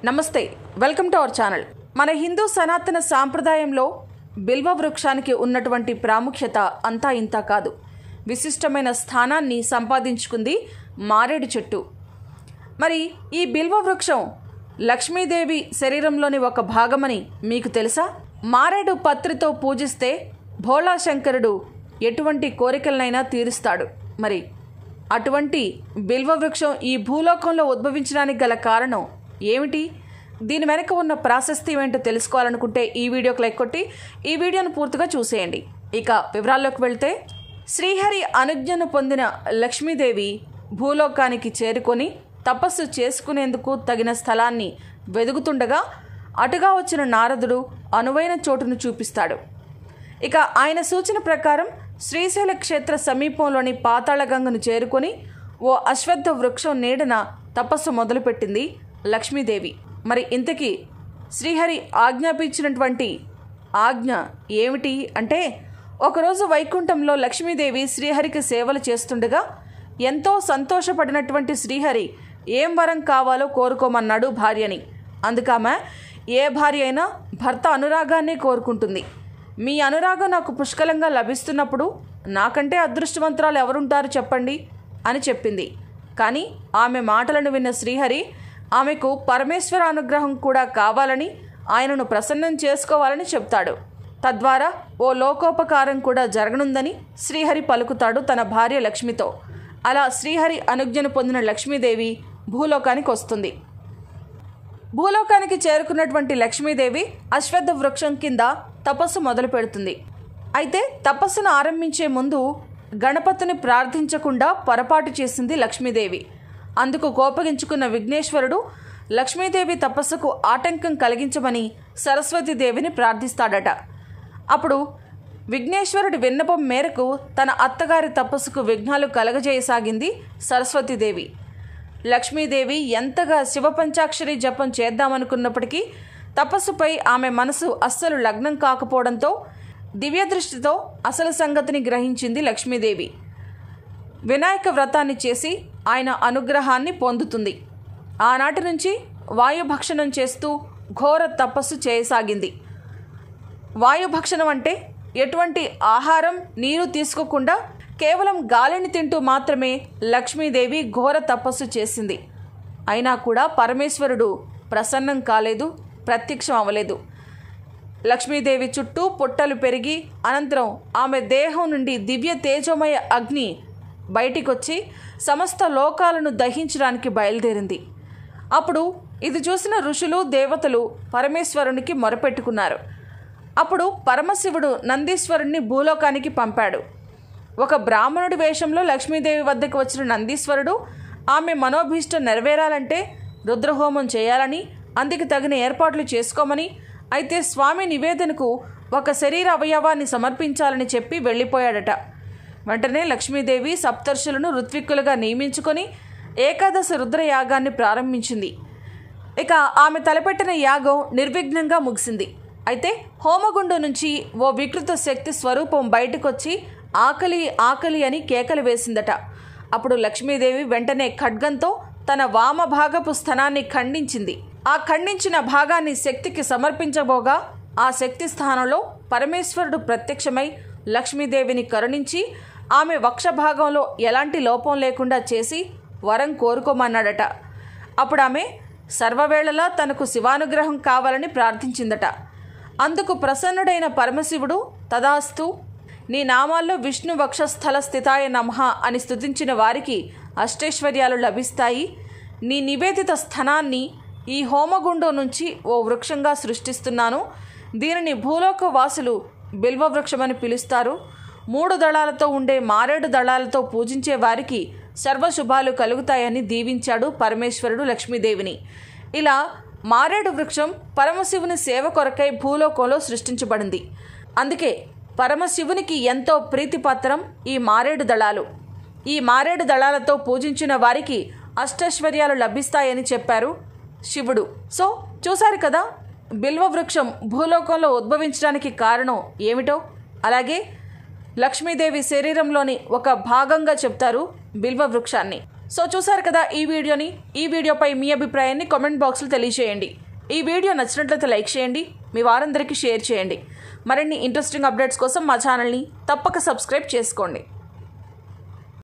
నమస్తే welcome to our channel మన హిందూ సనాతన సాంప్రదాయంలో బిల్వ వృక్షానికి ఉన్నటువంటి ప్రాముఖ్యత అంతా ఇంత కాదు విశిష్టమైన స్థానాన్ని సంపాదించుకుంది మారేడు చెట్టు మరి ఈ బిల్వ వృక్షం లక్ష్మీదేవి శరీరంలోని ఒక భాగమని మీకు తెలుసా మారేడు పత్రితో పూజిస్తే భోళా శంకరుడు ఎటువంటి కోరికలనైనా తీరుస్తాడు మరి అటువంటి బిల్వ వృక్షం ఈ భూలోకంలో ఉద్భవించడానికి గల కారణం ఏమిటి దీని వెనక ఉన్న ప్రాశస్త్యం ఏంటో తెలుసుకోవాలనుకుంటే ఈ వీడియోకి లైక్ కొట్టి ఈ వీడియోను పూర్తిగా చూసేయండి ఇక వివరాల్లోకి వెళ్తే శ్రీహరి అనుజ్ఞను పొందిన లక్ష్మీదేవి భూలోకానికి చేరుకొని తపస్సు చేసుకునేందుకు తగిన స్థలాన్ని వెదుగుతుండగా అటుగా వచ్చిన నారదుడు అనువైన చోటును చూపిస్తాడు ఇక ఆయన సూచన ప్రకారం శ్రీశైల క్షేత్ర సమీపంలోని పాతాళగంగను చేరుకొని ఓ అశ్వత్థ వృక్షం నీడన తపస్సు మొదలుపెట్టింది లక్ష్మీదేవి మరి ఇంతకీ శ్రీహరి ఆజ్ఞాపించినటువంటి ఆజ్ఞ ఏమిటి అంటే ఒకరోజు వైకుంఠంలో లక్ష్మీదేవి శ్రీహరికి సేవలు చేస్తుండగా ఎంతో సంతోషపడినటువంటి శ్రీహరి ఏం వరం కావాలో కోరుకోమన్నాడు భార్యని అందుకామె ఏ భార్య అయినా భర్త అనురాగాన్నే కోరుకుంటుంది మీ అనురాగం నాకు పుష్కలంగా లభిస్తున్నప్పుడు నాకంటే అదృష్టవంతురాలు ఎవరుంటారు చెప్పండి అని చెప్పింది కానీ ఆమె మాటలను విన్న శ్రీహరి ఆమెకు పరమేశ్వర అనుగ్రహం కూడా కావాలని ఆయనను ప్రసన్నం చేసుకోవాలని చెప్తాడు తద్వారా ఓ లోకోపకారం కూడా జరగనుందని శ్రీహరి పలుకుతాడు తన భార్య లక్ష్మితో అలా శ్రీహరి అనుజ్ఞను పొందిన లక్ష్మీదేవి భూలోకానికి వస్తుంది భూలోకానికి చేరుకున్నటువంటి లక్ష్మీదేవి అశ్వత్థ వృక్షం కింద తపస్సు మొదలు పెడుతుంది అయితే తపస్సును ఆరంభించే ముందు గణపతిని ప్రార్థించకుండా పొరపాటు చేసింది లక్ష్మీదేవి అందుకు కోపగించుకున్న విఘ్నేశ్వరుడు లక్ష్మీదేవి తపస్సుకు ఆటంకం కలిగించమని సరస్వతీదేవిని ప్రార్థిస్తాడట అప్పుడు విఘ్నేశ్వరుడి విన్నపం మేరకు తన అత్తగారి తపస్సుకు విఘ్నాలు కలగజేయసాగింది సరస్వతీదేవి లక్ష్మీదేవి ఎంతగా శివపంచాక్షరి జపం చేద్దామనుకున్నప్పటికీ తపస్సుపై ఆమె మనసు అస్సలు లగ్నం కాకపోవడంతో దివ్య దృష్టితో అసలు సంగతిని గ్రహించింది లక్ష్మీదేవి వినాయక వ్రతాన్ని చేసి ఆయన అనుగ్రహాన్ని పొందుతుంది ఆనాటి నుంచి వాయుభక్షణం చేస్తూ ఘోర తపస్సు చేయసాగింది వాయుభక్షణం అంటే ఎటువంటి ఆహారం నీరు తీసుకోకుండా కేవలం గాలిని తింటూ మాత్రమే లక్ష్మీదేవి ఘోర తపస్సు చేసింది అయినా కూడా పరమేశ్వరుడు ప్రసన్నం కాలేదు ప్రత్యక్షం అవ్వలేదు లక్ష్మీదేవి చుట్టూ పుట్టలు పెరిగి అనంతరం ఆమె దేహం నుండి దివ్య తేజోమయ అగ్ని బయటికొచ్చి సమస్త లోకాలను దహించడానికి బయలుదేరింది అప్పుడు ఇది చూసిన ఋషులు దేవతలు పరమేశ్వరునికి మొరపెట్టుకున్నారు అప్పుడు పరమశివుడు నందీశ్వరుణ్ణి భూలోకానికి పంపాడు ఒక బ్రాహ్మణుడి వేషంలో లక్ష్మీదేవి వద్దకు వచ్చిన నందీశ్వరుడు ఆమె మనోభీష్టం నెరవేరాలంటే రుద్రహోమం చేయాలని అందుకు తగిన ఏర్పాట్లు చేసుకోమని అయితే స్వామి నివేదనకు ఒక శరీర అవయవాన్ని సమర్పించాలని చెప్పి వెళ్ళిపోయాడట వెంటనే లక్ష్మీదేవి సప్తర్షులను ఋత్విక్కులుగా నియమించుకొని ఏకాదశ రుద్రయాగాన్ని ప్రారంభించింది ఇక ఆమె తలపెట్టిన యాగం నిర్విఘ్నంగా ముగిసింది అయితే హోమగుండం నుంచి ఓ వికృత శక్తి స్వరూపం బయటకొచ్చి ఆకలి ఆకలి అని కేకలు వేసిందట అప్పుడు లక్ష్మీదేవి వెంటనే ఖడ్గంతో తన వామభాగపు స్థనాన్ని ఖండించింది ఆ ఖండించిన భాగాన్ని శక్తికి సమర్పించబోగా ఆ శక్తి స్థానంలో పరమేశ్వరుడు ప్రత్యక్షమై లక్ష్మీదేవిని కరుణించి ఆమె వక్ష భాగంలో ఎలాంటి లోపం లేకుండా చేసి వరం కోరుకోమన్నాడట అప్పుడు ఆమె సర్వవేళలా తనకు శివానుగ్రహం కావాలని ప్రార్థించిందట అందుకు ప్రసన్నుడైన పరమశివుడు తదాస్తు నీ నామాల్లో విష్ణు వక్షస్థల స్థితాయ నమః అని స్తుతించిన వారికి అష్టైశ్వర్యాలు లభిస్తాయి నీ నివేదిత స్థనాన్ని ఈ హోమగుండం నుంచి ఓ వృక్షంగా సృష్టిస్తున్నాను దీనిని భూలోక వాసులు బిల్వ వృక్షమని పిలుస్తారు మూడు దళాలతో ఉండే మారేడు దళాలతో పూజించే వారికి సర్వశుభాలు కలుగుతాయని దీవించాడు పరమేశ్వరుడు లక్ష్మీదేవిని ఇలా మారేడు వృక్షం పరమశివుని సేవ కొరకై భూలోకంలో సృష్టించబడింది అందుకే పరమశివునికి ఎంతో ప్రీతిపత్రం ఈ మారేడు దళాలు ఈ మారేడు దళాలతో పూజించిన వారికి అష్టైశ్వర్యాలు లభిస్తాయని చెప్పారు శివుడు సో చూశారు కదా బిల్వ వృక్షం భూలోకంలో ఉద్భవించడానికి కారణం ఏమిటో అలాగే లక్ష్మీదేవి శరీరంలోని ఒక భాగంగా చెప్తారు బిల్వ వృక్షాన్ని సో చూసారు కదా ఈ వీడియోని ఈ వీడియోపై మీ అభిప్రాయాన్ని కామెంట్ బాక్స్లో తెలియజేయండి ఈ వీడియో నచ్చినట్లయితే లైక్ చేయండి మీ వారందరికీ షేర్ చేయండి మరిన్ని ఇంట్రెస్టింగ్ అప్డేట్స్ కోసం మా ఛానల్ని తప్పక సబ్స్క్రైబ్ చేసుకోండి